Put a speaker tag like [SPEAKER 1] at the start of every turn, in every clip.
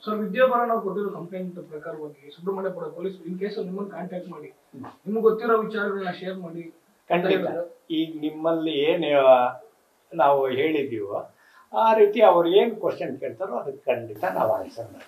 [SPEAKER 1] So ವಿದ್ಯಾಭರಣ ಕೊಟ್ಟಿರೋ complaint ಪ್ರಕಾರವಾಗಿ Subrahmanyapura police in case ನಿಮ್ಮನ್ನ ಕಾಂಟ್ಯಾಕ್ಟ್ ಮಾಡಿ ನಿಮ್ಗೆ ಗೊತ್ತಿರೋ ವಿಚಾರಗಳನ್ನ ಶೇರ್ ಮಾಡಿ
[SPEAKER 2] ಖಂಡಿತ ಈಗ ನಿಮ್ಮಲ್ಲಿ ಏನು ನಾವು ಹೇಳಿದ್ದೀವೋ ಆ ರೀತಿ ಅವ್ರು ಏನು ಕ್ವಶನ್ ಕೇಳ್ತಾರೋ ಅದಕ್ಕೆ ಖಂಡಿತ ನಾವು ಆನ್ಸರ್ ಮಾಡ್ತೀವಿ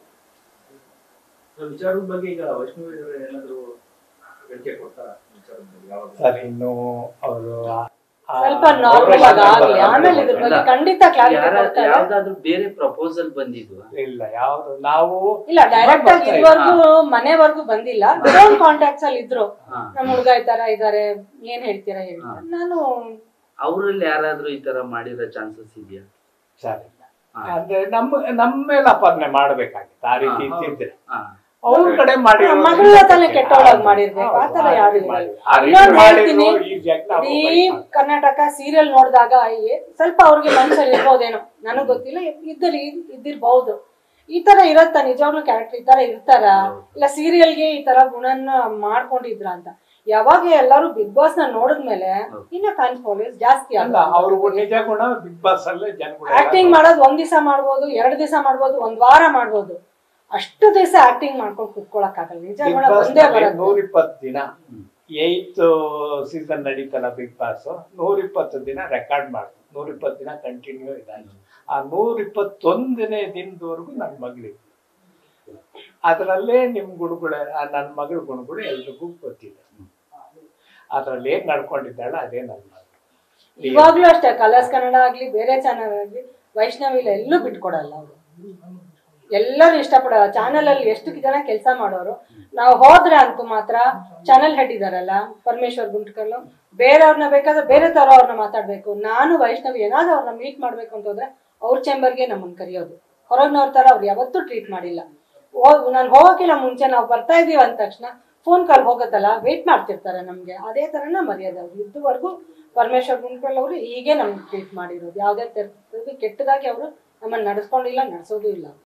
[SPEAKER 3] ವಿಚಾರದ ಬಗ್ಗೆ ಈಗ ವೈಷ್ಣವಿ ಅವರು ಏನಾದ್ರು ಹೇಳಿಕೆ ಕೊಡ್ತಾರ ವಿಚಾರದ ಬಗ್ಗೆ ಯಾವಾಗ
[SPEAKER 2] ಸರ್ ಇನ್ನು ಅವರು
[SPEAKER 4] ಸ್ವಲ್ಪ ನಾರ್ಮಲ್ ಆಗಿ ಆಗ್ಲಿ ಆಮೇಲೆ ಇದ್ರ ಬಗ್ಗೆ ಖಂಡಿತ ಕ್ಲಾರಿಟಿ
[SPEAKER 5] ಯಾರ-
[SPEAKER 4] ಕೊಡ್ತಾರೆ
[SPEAKER 5] ಯಾವ್ದಾದ್ರು ಬೇರೆ ಪ್ರಪೋಸಲ್ ಬಂದಿದ್ವಾ
[SPEAKER 2] ಇಲ್ಲ ಯಾವ್ದು ನಾವು
[SPEAKER 4] ಇಲ್ಲ ಡೈರೆಕ್ಟ್ ಆಗಿ ಇದುವರೆಗೂ ಮನೆವರೆಗೂ ಬಂದಿಲ್ಲ ವಿದೌಟ್ ಕಾಂಟ್ಯಾಕ್ಟ್ಸ್ ಅಲ್ಲಿ ಇದ್ರು
[SPEAKER 5] ಹಾ.
[SPEAKER 4] ನಮ್ಮ ಹುಡುಗ ಈ ತರ ಇದಾರೆ ಏನ್ ಹೇಳ್ತೀರಾ ಹೇಳಿ
[SPEAKER 5] ಹಾ.
[SPEAKER 4] ನಾನು
[SPEAKER 5] ಅವ್ರಲ್ಲಿ ಯಾರಾದ್ರೂ ಈ ತರ ಮಾಡಿರೋ ಚಾನ್ಸಸ್ ಇದೆಯಾ
[SPEAKER 2] ಸರ್ ಇಲ್ಲ
[SPEAKER 5] ಹಾ.
[SPEAKER 2] ಅಂದ್ರೆ ನಮ್ಮ ನಮ್ಮ ಮೇಲೆ ಅಪಾದನೆ ಮಾಡ್ಬೇಕಾಗಿತ್ತು ಆ ರೀತಿ
[SPEAKER 5] ಹಾ,
[SPEAKER 2] ಇದ್ದಿದ್ರೆ
[SPEAKER 5] ಹಾ.
[SPEAKER 2] ಅವ್ರ ಕಡೆ ಮಾಡಿ
[SPEAKER 4] ಮಗಳ ತಾನೇ ಕೆಟ್ಟವಳಾಗಿ ಮಾಡಿರ್ಬೇಕು ಆ ತರ ಯಾರು ಇಲ್ಲ. ಇನ್ನೊಂದ್ ಹೇಳ್ತೀನಿ, ಇಡೀ ಕರ್ನಾಟಕ ಸೀರಿಯಲ್ ನೋಡಿದಾಗ ಸ್ವಲ್ಪ ಅವ್ರಿಗೆ ಮನ್ಸಲ್ಲಿ ಇರ್ಬೋದೇನೋ ನನಗ್ ಗೊತ್ತಿಲ್ಲ ಇದ್ದಲ್ಲಿ ಇದ್ದಿರ್ಬಹುದು ಈ ತರ ಇರತ್ತ ನಿಜವಾಗ್ಲೂ ಕ್ಯಾರೆಕ್ಟರ್ ಈ ತರ ಇರ್ತಾರ ಇಲ್ಲ ಸೀರಿಯಲ್ಗೆ ಈ ತರ ಗುಣನ ಮಾಡ್ಕೊಂಡಿದ್ರ ಅಂತ ಯಾವಾಗ ಎಲ್ಲಾರು ಬಿಗ್ ಬಾಸ್ ನ ನೋಡಿದ್ಮೇಲೆ ಇನ್ನ ಫ್ಯಾನ್ ಫಾಲೋಯರ್ಸ್ ಜಾಸ್ತಿ
[SPEAKER 2] ಅಲ್ಲ ಅವ್ರು ನಿಜ ಗುಣ ಬಿಗ್ ಬಾಸ್ ಅಲ್ಲೇ ಜನಗಳು
[SPEAKER 4] ಆಕ್ಟಿಂಗ್ ಮಾಡೋದು ಒಂದ್ ದಿವಸ ಮಾಡ್ಬೋದು ಎರಡ್ ದಿವಸ ಮಾಡ್ಬೋದು ಒಂದ್ ವಾರ ಮಾಡ್ಬೋದು ಅಷ್ಟು ದಿವಸ ಆಕ್ಟಿಂಗ್ ಮಾಡ್ಕೊಂಡು ಕುತ್ಕೊಳಕ್ ಆಗಲ್ಲ ನಿಜ
[SPEAKER 2] ಬಿಗ್
[SPEAKER 4] ಗುಣ
[SPEAKER 2] ಬಾಸ್
[SPEAKER 4] ಬಂದೇ ಬರುತ್ತೆ
[SPEAKER 2] ನೂರ ಇಪ್ಪತ್ತು ದಿನ ಏಯ್ತ್ ಸೀಸನ್ ನಡೀತಲ್ಲ ಬಿಗ್ ಬಾಸ್ ನೂರ ಇಪ್ಪತ್ತು ದಿನ ರೆಕಾರ್ಡ್ ಮಾಡ್ತು ನೂರ ಇಪ್ಪತ್ತು ದಿನ ಕಂಟಿನ್ಯೂ ಇದಾಯ್ತು ಆ ನೂರ ಇಪ್ಪತ್ತೊಂದನೇ ದಿನದವರೆಗೂ ನನ್ನ ಮಗಳಿತ್ತು ಅದರಲ್ಲೇ ನಿಮ್ ಗುಣಗಳು ನನ್ನ ಮಗಳ ಗುಣಗಳು ಎಲ್ರಿಗೂ ಗೊತ್ತಿದೆ ಅದ್ರಲ್ಲಿ ಏನ್ ನಡ್ಕೊಂಡಿದ್ದಾಳೆ ಅದೇ ನನ್ನ ಮಗಳು
[SPEAKER 4] ಇವಾಗ್ಲೂ ಅಷ್ಟೇ ಕಲರ್ಸ್ ಕನ್ನಡ ಆಗ್ಲಿ ಬೇರೆ ಚಾನಲ್ ಆಗ್ಲಿ ವೈಷ್ಣವಿಲ ಎಲ್ಲೂ ಬಿಟ್ಕೊಡಲ್ಲ ಅವರು ಎಲ್ಲರೂ ಇಷ್ಟಪಡಲ್ಲ ಚಾನಲ್ ಅಲ್ಲಿ ಎಷ್ಟು ಜನ ಕೆಲಸ ಮಾಡೋರು ನಾವು ಹೋದ್ರೆ ಅಂತೂ ಮಾತ್ರ ಚಾನಲ್ ಹೆಡ್ ಇದಾರಲ್ಲ ಪರಮೇಶ್ವರ್ ಗುಂಟ್ಕಲ್ಲು ಬೇರೆಯವ್ರನ್ನ ಬೇಕಾದ್ರೆ ಬೇರೆ ತರ ಅವ್ರನ್ನ ಮಾತಾಡ್ಬೇಕು ನಾನು ವೈಷ್ಣವಿ ಏನಾದ್ರೂ ಅವ್ರನ್ನ ಮೀಟ್ ಮಾಡ್ಬೇಕು ಅಂತ ಹೋದ್ರೆ ಅವ್ರ ಚೇಂಬರ್ಗೆ ನಮ್ಮನ್ನ ಕರೆಯೋದು ಹೊರಗ್ನವ್ರ ತರ ಅವ್ರು ಯಾವತ್ತೂ ಟ್ರೀಟ್ ಮಾಡಿಲ್ಲ ಹೋಗ್ ನಾನು ಹೋಗೋಕ್ಕಿಲ್ಲ ಮುಂಚೆ ನಾವು ಬರ್ತಾ ಇದೀವಿ ಅಂದ ತಕ್ಷಣ ಫೋನ್ ಕಾಲ್ ಹೋಗುತ್ತಲ್ಲ ವೇಟ್ ಮಾಡ್ತಿರ್ತಾರೆ ನಮ್ಗೆ ಅದೇ ತರನ ಮರ್ಯಾದೆ ಅವ್ರು ಇದುವರೆಗೂ ಪರಮೇಶ್ವರ್ ಗುಂಟ್ಕಲ್ ಅವರು ಹೀಗೆ ನಮ್ಗೆ ಟ್ರೀಟ್ ಮಾಡಿರೋದು ಯಾವುದೇ ತರ ಕೆಟ್ಟದಾಗಿ ಅವರು ನಮ್ಮನ್ನ ನಡೆಸ್ಕೊಂಡಿಲ್ಲ ನಡೆಸೋದು ಇಲ್ಲ